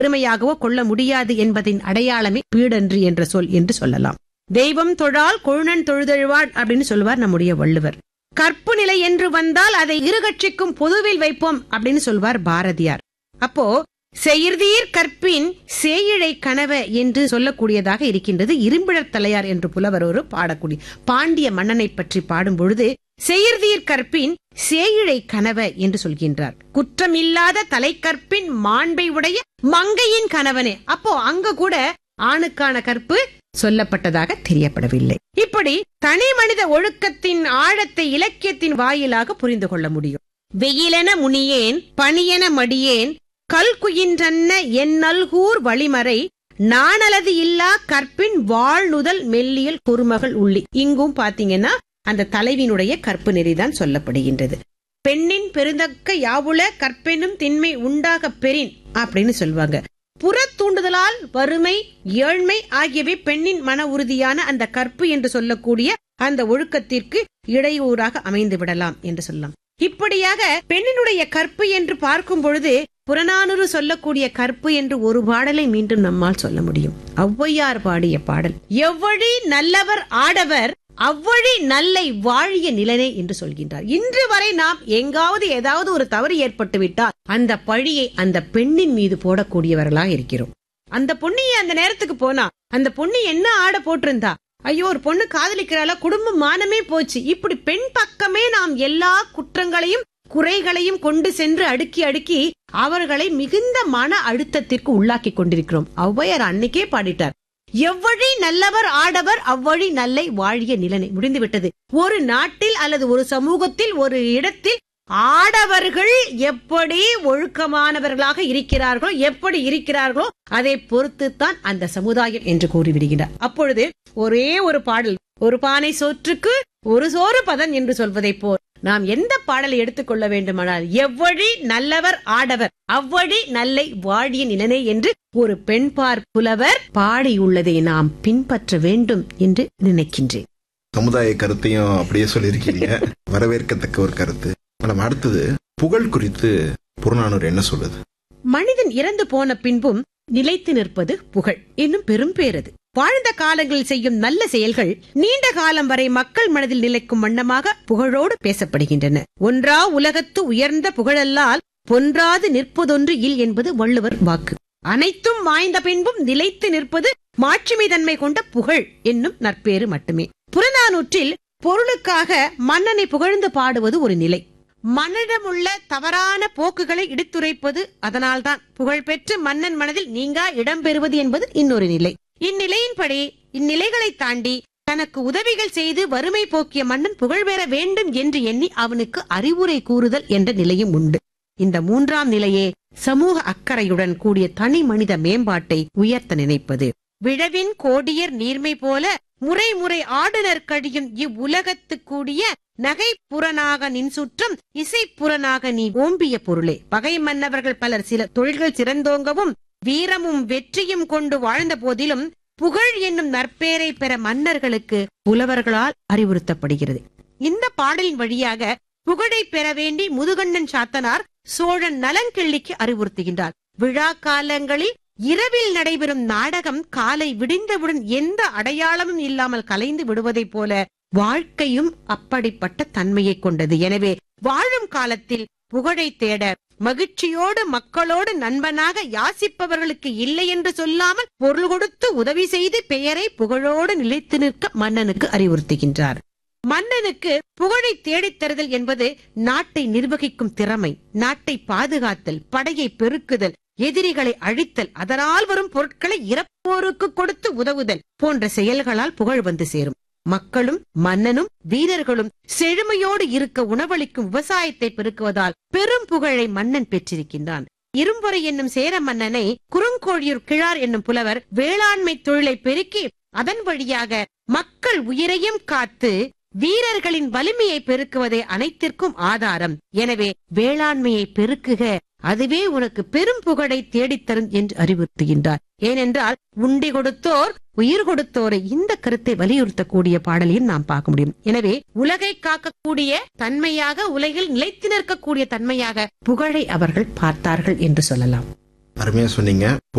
பெருமையாகவோ கொள்ள முடியாது என்பதின் அடையாளமே பீடன்று என்ற சொல் என்று சொல்லலாம் தெய்வம் தொழால் கொழுநன் தொழுதழுவாள் அப்படின்னு சொல்லுவார் நம்முடைய வள்ளுவர் கற்பு நிலை என்று வந்தால் அதை இரு கட்சிக்கும் பொதுவில் வைப்போம் அப்படின்னு சொல்வார் பாரதியார் அப்போ செயிர்தீர் கற்பின் சேயிழை கனவ என்று சொல்லக்கூடியதாக இருக்கின்றது இரும்பிழர் தலையார் என்று புலவர் ஒரு பாடக்கூடிய பாண்டிய மன்னனை பற்றி பாடும் பொழுது செயிர்தீர் கற்பின் சேயிழை கனவ என்று சொல்கின்றார் குற்றமில்லாத தலைக்கற்பின் மாண்பை உடைய மங்கையின் கணவனே அப்போ அங்க கூட ஆணுக்கான கற்பு சொல்லப்பட்டதாக தெரியப்படவில்லை இப்படி தனி மனித ஒழுக்கத்தின் ஆழத்தை இலக்கியத்தின் வாயிலாக புரிந்து கொள்ள முடியும் வெயிலென முனியேன் பனியென மடியேன் கல்குயின்றன்ன என் நல்கூர் வழிமறை நாணலது இல்லா கற்பின் வாழ்நுதல் மெல்லியல் குறுமகள் உள்ளி இங்கும் பாத்தீங்கன்னா அந்த தலைவினுடைய கற்பு நெறிதான் சொல்லப்படுகின்றது பெண்ணின் பெருந்தக்க யாவுல கற்பெனும் திண்மை உண்டாக பெறின் அப்படின்னு சொல்லுவாங்க புற தூண்டுதலால் வறுமை ஏழ்மை ஆகியவை பெண்ணின் மன உறுதியான அந்த கற்பு என்று சொல்லக்கூடிய அந்த ஒழுக்கத்திற்கு இடையூறாக அமைந்து விடலாம் என்று சொல்லலாம் இப்படியாக பெண்ணினுடைய கற்பு என்று பார்க்கும் பொழுது புறநானூறு சொல்லக்கூடிய கற்பு என்று ஒரு பாடலை மீண்டும் நம்மால் சொல்ல முடியும் ஔவையார் பாடிய பாடல் எவ்வழி நல்லவர் ஆடவர் அவ்வழி நல்லை வாழிய நிலனே என்று சொல்கின்றார் இன்று வரை நாம் எங்காவது ஏதாவது ஒரு தவறு ஏற்பட்டு விட்டால் அந்த பழியை அந்த பெண்ணின் மீது போடக்கூடியவர்களா இருக்கிறோம் அந்த பொண்ணிய அந்த நேரத்துக்கு போனா அந்த பொண்ணு என்ன ஆட போட்டிருந்தா ஐயோ ஒரு பொண்ணு காதலிக்கிறாளா குடும்ப மானமே போச்சு இப்படி பெண் பக்கமே நாம் எல்லா குற்றங்களையும் குறைகளையும் கொண்டு சென்று அடுக்கி அடுக்கி அவர்களை மிகுந்த மன அழுத்தத்திற்கு உள்ளாக்கி கொண்டிருக்கிறோம் ஔவையார் அன்னைக்கே பாடிட்டார் எவ்வழி நல்லவர் ஆடவர் அவ்வழி நல்லை வாழிய நிலனை முடிந்து விட்டது ஒரு நாட்டில் அல்லது ஒரு சமூகத்தில் ஒரு இடத்தில் ஆடவர்கள் எப்படி ஒழுக்கமானவர்களாக இருக்கிறார்களோ எப்படி இருக்கிறார்களோ அதை பொறுத்துத்தான் அந்த சமுதாயம் என்று கூறிவிடுகின்றார் அப்பொழுது ஒரே ஒரு பாடல் ஒரு பானை சோற்றுக்கு ஒரு சோறு பதன் என்று சொல்வதை போல் நாம் எந்த பாடலை எடுத்துக்கொள்ள வேண்டுமானால் எவ்வழி நல்லவர் ஆடவர் அவ்வழி நல்லை வாழிய நிலனே என்று ஒரு பெண்பார் புலவர் பாடியுள்ளதை நாம் பின்பற்ற வேண்டும் என்று நினைக்கின்றேன் சமுதாய கருத்தையும் அப்படியே சொல்லியிருக்கீங்க வரவேற்கத்தக்க ஒரு கருத்து மேடம் அடுத்தது புகழ் குறித்து புறநானூறு என்ன சொல்லுது மனிதன் இறந்து போன பின்பும் நிலைத்து நிற்பது புகழ் என்னும் பெரும் பேரது வாழ்ந்த காலங்களில் செய்யும் நல்ல செயல்கள் நீண்ட காலம் வரை மக்கள் மனதில் நிலைக்கும் வண்ணமாக புகழோடு பேசப்படுகின்றன ஒன்றா உலகத்து உயர்ந்த புகழல்லால் பொன்றாது நிற்பதொன்று இல் என்பது வள்ளுவர் வாக்கு அனைத்தும் வாய்ந்த பின்பும் நிலைத்து நிற்பது மாட்சிமை தன்மை கொண்ட புகழ் என்னும் நற்பேறு மட்டுமே புறநானூற்றில் பொருளுக்காக மன்னனை புகழ்ந்து பாடுவது ஒரு நிலை மன்னனிடமுள்ள தவறான போக்குகளை இடித்துரைப்பது அதனால்தான் புகழ்பெற்று மன்னன் மனதில் நீங்கா இடம்பெறுவது என்பது இன்னொரு நிலை இந்நிலையின்படி இந்நிலைகளை தாண்டி தனக்கு உதவிகள் செய்து வறுமை போக்கிய மன்னன் புகழ் பெற வேண்டும் என்று எண்ணி அவனுக்கு அறிவுரை கூறுதல் என்ற நிலையும் உண்டு இந்த மூன்றாம் நிலையே சமூக அக்கறையுடன் கூடிய தனி மனித மேம்பாட்டை உயர்த்த நினைப்பது விழவின் கோடியர் நீர்மை போல முறை முறை ஆடுனர் கழியும் இவ்வுலகத்து கூடிய நகை புறனாக நின் சுற்றம் இசை புறனாக நீ ஓம்பிய பொருளே பகை மன்னவர்கள் பலர் சில தொழில்கள் சிறந்தோங்கவும் வீரமும் வெற்றியும் கொண்டு வாழ்ந்த போதிலும் புகழ் என்னும் நற்பேரை பெற மன்னர்களுக்கு புலவர்களால் அறிவுறுத்தப்படுகிறது இந்த பாடலின் வழியாக புகழை பெற வேண்டி முதுகண்ணன் சாத்தனார் சோழன் நலங்கிள்ளிக்கு அறிவுறுத்துகின்றார் விழா காலங்களில் இரவில் நடைபெறும் நாடகம் காலை விடிந்தவுடன் எந்த அடையாளமும் இல்லாமல் கலைந்து விடுவதைப் போல வாழ்க்கையும் அப்படிப்பட்ட தன்மையை கொண்டது எனவே வாழும் காலத்தில் புகழை தேட மகிழ்ச்சியோடு மக்களோடு நண்பனாக யாசிப்பவர்களுக்கு இல்லை என்று சொல்லாமல் பொருள் கொடுத்து உதவி செய்து பெயரை புகழோடு நிலைத்து நிற்க மன்னனுக்கு அறிவுறுத்துகின்றார் மன்னனுக்கு புகழை தேடித் தருதல் என்பது நாட்டை நிர்வகிக்கும் திறமை நாட்டை பாதுகாத்தல் படையை பெருக்குதல் எதிரிகளை அழித்தல் அதனால் வரும் பொருட்களை இறப்போருக்கு கொடுத்து உதவுதல் போன்ற செயல்களால் புகழ் வந்து சேரும் மக்களும் மன்னனும் வீரர்களும் செழுமையோடு இருக்க உணவளிக்கும் விவசாயத்தை பெருக்குவதால் பெரும் புகழை மன்னன் பெற்றிருக்கின்றான் இரும்பொறை என்னும் சேர மன்னனை குறுங்கோழியூர் கிழார் என்னும் புலவர் வேளாண்மை தொழிலை பெருக்கி அதன் வழியாக மக்கள் உயிரையும் காத்து வீரர்களின் வலிமையை பெருக்குவதே அனைத்திற்கும் ஆதாரம் எனவே வேளாண்மையை பெருக்குக அதுவே உனக்கு பெரும் புகழை தேடித்தரும் என்று அறிவுறுத்துகின்றார் ஏனென்றால் உண்டி கொடுத்தோர் உயிர் கொடுத்தோரை இந்த கருத்தை வலியுறுத்தக்கூடிய பாடலையும் நாம் பார்க்க முடியும் எனவே உலகை காக்கக்கூடிய தன்மையாக உலகில் நிலைத்து நிற்கக்கூடிய தன்மையாக புகழை அவர்கள் பார்த்தார்கள் என்று சொல்லலாம் அருமையா சொன்னீங்க